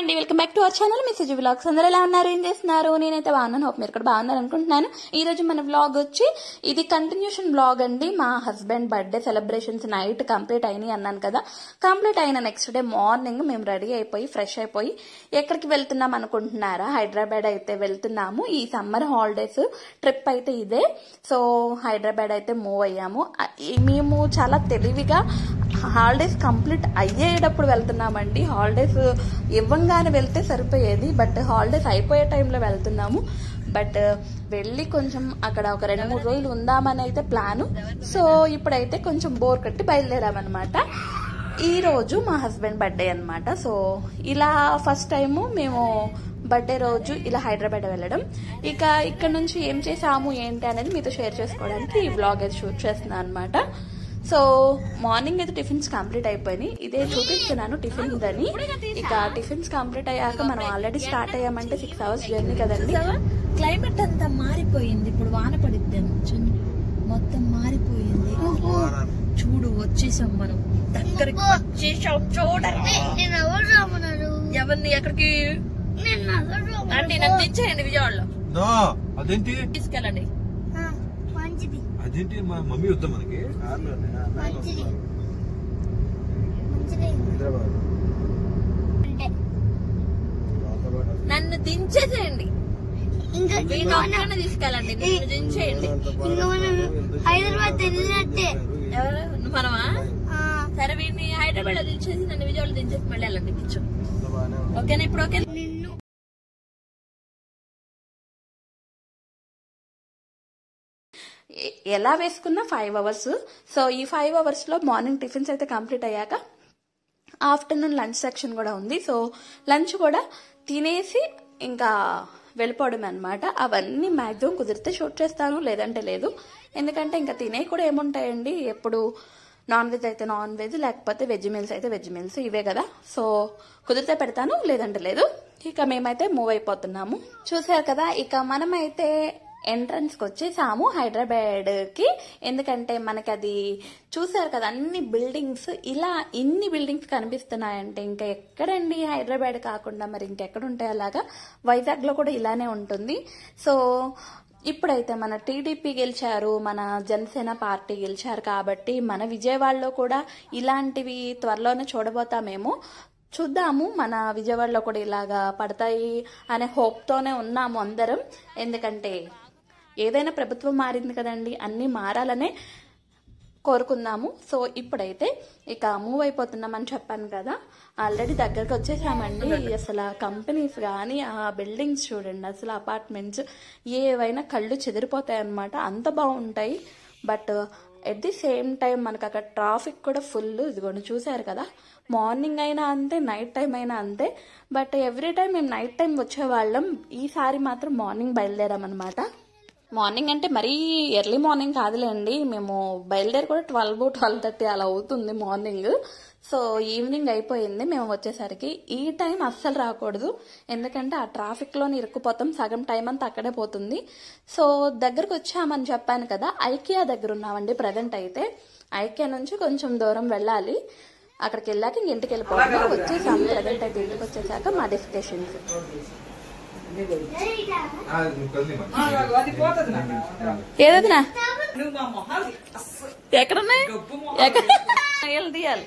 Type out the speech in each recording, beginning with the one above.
అండి welcome back to our channel message vlogs అందరూ ఎలా ఉన్నారు ఏం చేస్తున్నారు నేనైతే బాగున్నాను హోప్ మీరు కూడా బాగున్నారు అనుకుంటున్నాను ఈ రోజు మన వ్లాగ్ వచ్చి ఇది కంటిన్యూషన్ వ్లాగ్ అండి మా husband birthday celebrations night complete అయినాయి అన్నాను కదా కంప్లీట్ అయిన నెక్స్ట్ డే మార్నింగ్ మేము రెడీ అయిపోయి ఫ్రెష్ అయిపోయి ఎక్కడికి వెళ్తున్నాం అనుకుంటున్నారా హైదరాబాద్ అయితే వెళ్తున్నాము ఈ సమ్మర్ హాలిడేస్ ట్రిప్ అయితే ఇదే సో హైదరాబాద్ అయితే మూవ్ అయ్యాము ఆ, ఈ- మేము చాలా తెలివిగా హాలిడేస్ కంప్లీట్ అయ్యేటప్పుడు వెళ్తున్నామండి హాలిడేస్ ఇవ్వంగానే వెళ్తే సరిపోయేది బట్ హాలిడేస్ అయిపోయే టైంలో వెళ్తున్నాము బట్ వెళ్ళి కొంచెం అక్కడ ఒక రెండు మూడు రోజులు ఉందామని అయితే ప్లాను సో ఇప్పుడైతే కొంచెం బోర్ కట్టి బయలుదేరామన్నమాట ఈ రోజు మా హస్బెండ్ బర్త్డే అన్నమాట సో ఇలా ఫస్ట్ టైము మేము బర్త్డే రోజు ఇలా హైదరాబాద్ వెళ్ళడం ఇక ఇక్కడ నుంచి ఏం చేసాము ఏంటి అనేది మీతో షేర్ చేసుకోవడానికి ఈ బ్లాగ్ అయితే షూట్ చేస్తున్నాను అనమాట సో మార్నింగ్ అయితే టిఫిన్స్ కంప్లీట్ అయిపోయినాయి ఇదే చూపిస్తున్నాను టిఫిన్ అని ఇక టిఫిన్స్ కంప్లీట్ అయ్యాక మనం ఆల్రెడీ స్టార్ట్ అయ్యామంటే సిక్స్ అవర్స్ జర్నీ కదండి క్లైమేట్ అంతా మారిపోయింది ఇప్పుడు వాన పడిద్దాము చూడు. మొత్తం మారిపోయింది చూడు వచ్చేసాం మనం దగ్గరికి వచ్చేసాం చూడండి నేను ఎవరు రమ్మన్నారు ఎవరిని ఎక్కడికి నేను ఎవరు రమ్మన్నారు? అంటే నన్ను దించేయండి విజయవాడలో దో అదేంటి తీసుకెళ్ళండి ఆ, మంచిది అదేంటి మా మమ్మీ వద్దా మనకి మంచిది మంచిది అంటే నన్ను దించేసేయండి ఇంకా వీడిని ఇంకా మనం ఒక్కడిని తీసుకెళ్ళండి నన్ను దించేయండి ఇంకా మనం హైదరాబాద్ తెలియనట్టే ఎవరు మనమా ఆ, సరే వీడిని హైదరాబాద్ లో దించేసి నన్ను విజయవాడలో దించేసి మళ్ళీ వెళ్ళండి కిచ్చు ఓకేనా ఇప్పుడు ఓకే నిన్ను ఎ- ఎలా వేసుకున్నా ఫైవ్ అవర్స్ సో ఈ ఫైవ్ అవర్స్లో మార్నింగ్ టిఫిన్స్ అయితే కంప్లీట్ అయ్యాక ఆఫ్టర్నూన్ లంచ్ సెక్షన్ కూడా ఉంది సో లంచ్ కూడా తినేసి ఇంకా వెళ్ళిపోవడం అనమాట అవన్నీ మ్యాక్సిమం కుదిరితే షూట్ చేస్తాను లేదంటే లేదు ఎందుకంటే ఇంకా తినే కూడా ఏముంటాయండి ఎప్పుడు నాన్ వెజ్ అయితే నాన్ వెజ్ లేకపోతే వెజ్ మీల్స్ అయితే వెజ్ మీల్స్ ఇవే కదా సో కుదిరితే పెడతాను లేదంటే లేదు ఇక మేమైతే మూవ్ అయిపోతున్నాము చూసారు కదా ఇక మనమైతే ఎంట్రన్స్ కి వచ్చేసాము హైదరాబాద్ కి ఎందుకంటే మనకి అది చూసారు కదా అన్ని బిల్డింగ్స్ ఇలా ఇన్ని బిల్డింగ్స్ కనిపిస్తున్నాయంటే ఇంకా ఎక్కడండి హైదరాబాద్ కాకుండా మరి ఇంకెక్కడ ఉంటాయి అలాగా వైజాగ్ లో కూడా ఇలానే ఉంటుంది సో ఇప్పుడైతే మన టీడీపీ గెలిచారు మన జనసేన పార్టీ గెలిచారు కాబట్టి మన విజయవాడలో కూడా ఇలాంటివి త్వరలోనే చూడబోతామేమో చూద్దాము మన విజయవాడలో కూడా ఇలాగా పడతాయి అనే హోప్తోనే ఉన్నాము అందరం ఎందుకంటే ఏదైనా ప్రభుత్వం మారింది కదండి అన్నీ మారాలనే కోరుకుందాము సో ఇప్పుడైతే ఇక మూవ్ అయిపోతున్నామని చెప్పాను కదా ఆల్రెడీ దగ్గరకు వచ్చేసామండి అసలు కంపెనీస్ కానీ ఆ బిల్డింగ్స్ చూడండి అసలు అపార్ట్మెంట్స్ ఏవైనా కళ్ళు చెదిరిపోతాయి అన్నమాట అంత బాగుంటాయి but at the same time మనకు అక్కడ ట్రాఫిక్ కూడా ఫుల్ ఇదిగోండి చూసారు కదా మార్నింగ్ అయినా అంతే నైట్ టైం అయినా అంతే బట్ ఎవ్రీ టైం మేము నైట్ టైం వచ్చేవాళ్ళం ఈసారి మాత్రం మార్నింగ్ బయలుదేరామన్నమాట మార్నింగ్ అంటే మరీ ఎర్లీ మార్నింగ్ కాదులేండి మేము బయలుదేరి కూడా ట్వెల్వ్ ట్వెల్వ్ థర్టీ అలా అవుతుంది మార్నింగ్ సో ఈవినింగ్ అయిపోయింది మేము వచ్చేసరికి ఈ టైం అస్సలు రాకూడదు ఎందుకంటే ఆ ట్రాఫిక్లోని ఇరుక్కుపోతాం సగం టైం అంతా అక్కడే పోతుంది సో దగ్గరకు వచ్చామని చెప్పాను కదా ఐకియా దగ్గర ఉన్నామండి ప్రజెంట్ అయితే ఐకియా నుంచి కొంచెం దూరం వెళ్ళాలి అక్కడికి వెళ్ళాక ఇంక ఇంటికి వెళ్ళిపోవాలి వచ్చేసాము ప్రజెంట్ అయితే ఇంటికి వచ్చేసాక మా డెస్టినేషన్స్ ఏదదినా ఎక్కడున్నాయి ఎక్కడ తీయాలి తీయాలి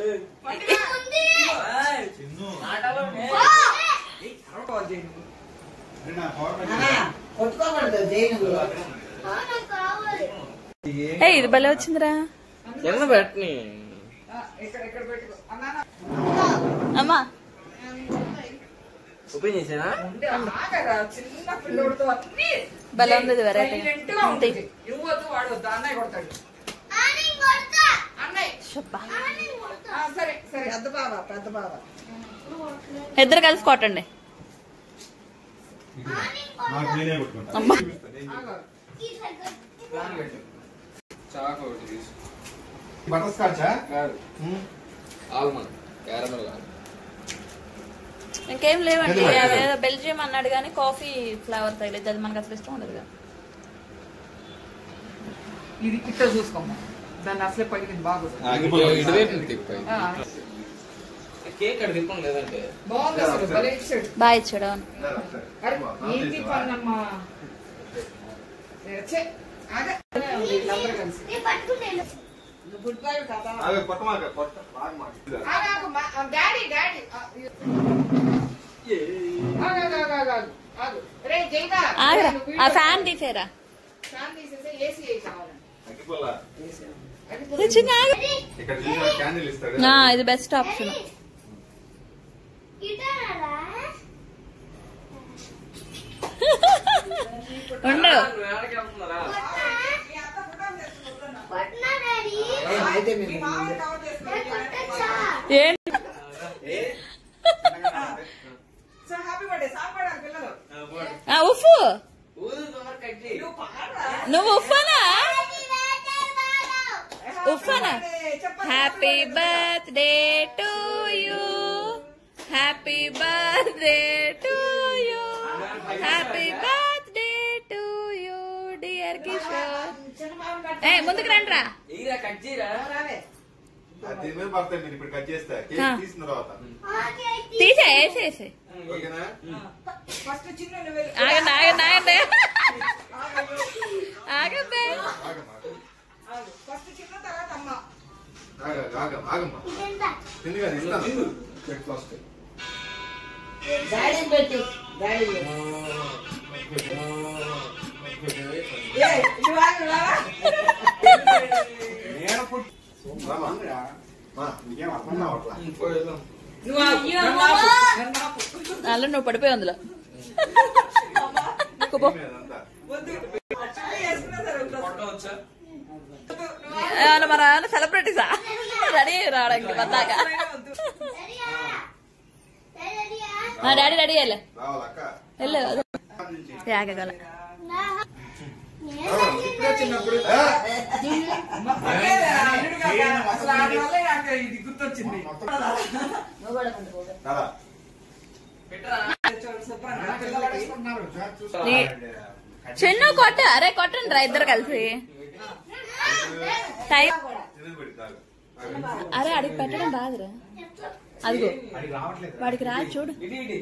ఆ, నాకు కావాలి ఏ ఇది భలే వచ్చిందిరా కింద పెట్టని అమ్మా ఓపెన్ చేసానా భలే ఉంది ఇది వెరైటీ ఆ, నేను కొడతా ఆ, నేను కొడతా ఇద్దరు కలిసి కొట్టండి అమ్మా ఈ దగ్గర చాకు ఒకటి తీసు బటర్ స్కాచా కాదు ఆల్మండ్ క్యారమల్ కాదు ఇంకేం లేవండి అదేదో బెల్జియం అన్నాడు కానీ కాఫీ ఫ్లేవర్ తగిలేదు అది మనకు అసలు ఇష్టం ఉండదు కదా ఇది ఇట్ట చూసుకోమ్మా దాన్ని అసలే పడిగింది బాగుంది ఇటువైపు తిప్పాయి ఆ. కేక్ అక్కడ తిప్పండి లేదంటే బాగుంది అసలు భలే ఇచ్చాడు బాగా ఇచ్చాడు అవును. అరే, ఏంటి పన్నమ్మా ఛే, ఆగ. వీళ్ళందరూ కలిసి నేను పట్టుకున్నాను నువ్వు గుడ్ బై కదా ఆగు, కొత్త మాట, కొత్త బాగా మాట. ఆగు, ఆగు, మా- ఆ, డాడీ డాడీ ఆ, ఆగు, ఆగు, ఆగు, ఆగు, ఆగు, ఆగు. రే జైగా ఆగరా నువ్వు ఆ వీడియో ఫ్యాన్ తీసేరా ఫ్యాన్ తీసేస్తే ఏసీ వేయి కావాలండి అగ్గిపుల్ల. అది చిన్న ఆగు. ఇక్కడ చూసిన క్యాండిల్ ఇస్తాడు ఆ, ఇది బెస్ట్ ఆప్షన్ గిటారా ఉండు వేడకి వెళ్తున్నారా పట్నా డాడీ అయితే మేము కొట్టచ్చా ఏంటి సో హ్యాపీ బర్త్డే సాంగ్ పాడాలి పిల్లలు ఆ, ఉఫ్ఫు ఊరు తోమరు కట్ చేయి నువ్వు పాడరా నువ్వు ఉఫ్ఫనా ఉఫ్ఫనా చెప్పండి happy birthday to you happy birthday to you happy birthday to you dear Kishore ఏ ముందుకు రండి రా ఈరా కట్ చేయరా దీని మీద పడతాయి నేను ఇప్పుడు కట్ చేస్తా ఆ. కేక్ తీసిన తర్వాత తీసే వేసేసే ఓకేనా ఫస్ట్ చిన్న నువ్వు వెళ్ళు. ఆగండి ఆగండి ఆగండి ఆగండి ఆగమ్మా ఆగు. ఫస్ట్ చిన్న తర్వాత అమ్మ ఆగ ఆగమ్మ ఆగమ్మా తిండిగా ఇస్తాను చెక్ ఫస్ట్ డాడీ పెట్టి డాడీ నేను పుట్ రామా మా నీకేం అర్థం కావట్లా అలా నువ్వు పడిపోయి అందులో కుపో అదంతా. కొట్టవచ్చా ఏమన్నా మన ఏమన్నా సెలబ్రిటీసా రెడీ రావడానికి పద్దాక ఆ, డాడీ రెడీ అయ్యలే రావాలా అక్క వెళ్ళు యాగగల చిన్నప్పుడు ఆ? అసలు ఆ వల్లే నాకు ఇది గుర్తొచ్చింది రారా. శుభ్రంగా పిల్లలు అడుగుతున్నారు. నీ- చిన్న కొట్ట అరే కొట్టండి రా ఇద్దరు కలిసి టైం తిరిగి పెట్టి తాగు. తాగు. అరే అడిగి పెట్టడం రాదురా అదిగో వాడికి రాదు చూడు ఇటు ఇటు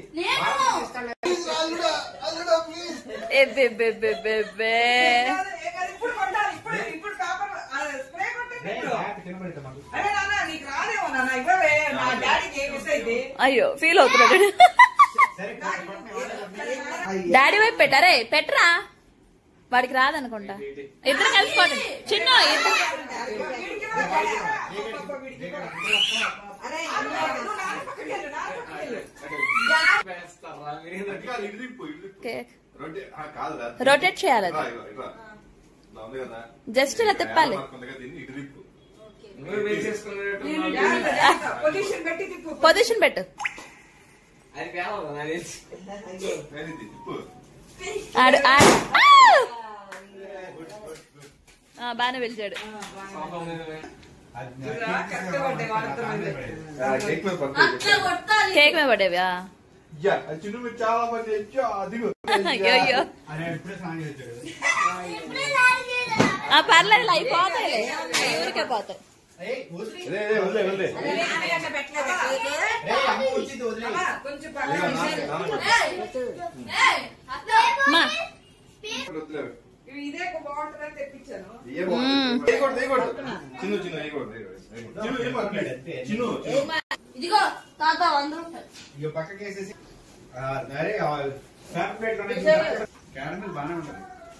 ఎబ్బెబ్బెబ్బెబ్బెబ్బే. కాదు, ఏ కాదు, ఇప్పుడు కొట్టాలి ఇప్పుడు ఇప్పుడు పేపర్ ఆ, స్ప్రే కొట్టండి ఇప్పుడు. అరే నాన్న నీకు రాదేమో నాన్న ఇవ్వవే నా డాడీకి ఏం మిస్ అయితే అయ్యో ఫీల్ అవుతున్నాడు డాడీ వైపు పెట్టారే పెట్టరా వాడికి రాదనుకుంటా ఇద్దరు కలిసి కొట్టండి చిన్న ఇద్దరు వీడికి కూడా కొట్టారా? అబ్బబ్బ, వీడికి కూడా. అరే నువ్వు నాన్న పక్కకి వెళ్ళు, నాన్న పక్కకి వెళ్ళు. వేస్తారా మీరు అక్క, ఇటు తిప్పు, ఇటు తిప్పు. కేక్ రొట్టె- ఆ, కాదురా. రొటేట్ చేయాలి అది రా, ఇగో, ఇగో. ఇలా ఉంది కదా. జస్ట్ ఇలా తిప్పాలి మార్క్ ఉంది కదా, దీన్ని ఇటు తిప్పు. నువ్వు వేసేసుకున్నట్టు జాగ్రత్త, జాగ్రత్త. పొజిషన్ పెట్టి తిప్పు పొజిషన్ పెట్టు అది పేలవదా నాకు తెలిసి అది తిప్పు. ఆడు ఆడు ఆ! ఆ, బాగానే పిలిచాడు పాపం మీద చూడురా, కష్టపడ్డాయి వాళ్ళతో మీద. ఆ, కేక్ మీద పడుతుంది. కేక్ మీద పడేవా యా, ఆ చిన్న మీరు చాలా మంది అయ్యో, అదిగో. అయ్యో అయ్యో ఆ పర్లేదు ఇలా అయిపోతాయిలే ఊరికే పోతాయి రే, రే, వదిలే, వదిలే. నాన్న అట్లా పెట్టలేదా? అమ్మా, కొంచెం ఇగో, పక్కన నాన్న, నాన్న. మా వదిలే. ఇవి ఇదే బాగుంటుందని తెప్పించాను ఏ బాగుంది? వేయకూడదు, వేయకూడదు. చిన్ను చిన్ను వేయకూడదు, వేయకూడదు. చిన్ను ఏం పర్లేదు. చిన్ను చిన్ను. ఇదిగో తాత వంద రూపాయలు ఇక పక్కకి వేసేసి ఆ, అరే ఆ ఫ్యాన్ ప్లేట్ లోనే క్యారమిల్ బాగానే ఉంటుంది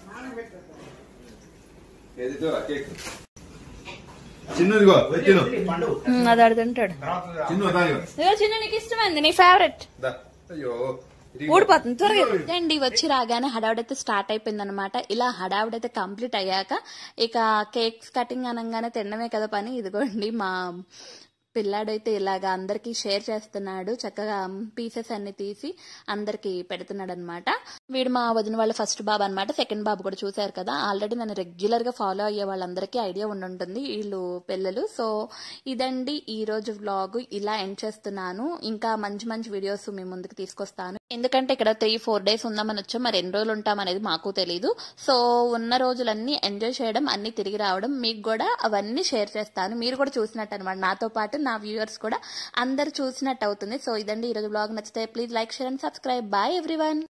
ఏది ఇదిగో, కేక్ చిన్ను ఇదిగో చిన్ను పండు ఉమ్, అది ఆడు తింటాడు తర్వాత చిన్ను దా ఇగో. ఇదిగో చిన్న నీకు ఇష్టమైంది నీ ఫేవరెట్ దా. అయ్యో ఇది ఊడిపోతుంది త్వరగా అండి వచ్చి రాగానే హడావుడైతే స్టార్ట్ అయిపోయింది అనమాట ఇలా హడావుడైతే కంప్లీట్ అయ్యాక ఇక కేక్స్ కటింగ్ అనగానే తినడమే కదా పని ఇదిగోండి మా పిల్లాడైతే ఇలాగా అందరికి షేర్ చేస్తున్నాడు చక్కగా పీసెస్ అన్ని తీసి అందరికి పెడుతున్నాడు అనమాట వీడు మా వదిన వాళ్ళ ఫస్ట్ బాబు అనమాట సెకండ్ బాబు కూడా చూశారు కదా ఆల్రెడీ నన్ను రెగ్యులర్ గా ఫాలో అయ్యే వాళ్ళందరికీ ఐడియా ఉండుంటుంది వీళ్ళు పిల్లలు సో ఇదండి ఈ రోజు వ్లాగ్ ఇలా ఎండ్ చేస్తున్నాను ఇంకా మంచి మంచి వీడియోస్ మీ ముందుకు తీసుకొస్తాను ఎందుకంటే ఇక్కడ త్రీ ఫోర్ డేస్ ఉందామని వచ్చాం మరి ఎన్ని రోజులు ఉంటాం అనేది మాకు తెలియదు సో ఉన్న రోజులన్నీ ఎంజాయ్ చేయడం అన్ని తిరిగి రావడం మీకు కూడా అవన్నీ షేర్ చేస్తాను మీరు కూడా చూసినట్టు అనమాట నాతో పాటు నా వ్యూవర్స్ కూడా అందరు చూసినట్టు అవుతుంది సో ఇదండి ఈరోజు బ్లాగ్ నచ్చితే please like share and subscribe bye everyone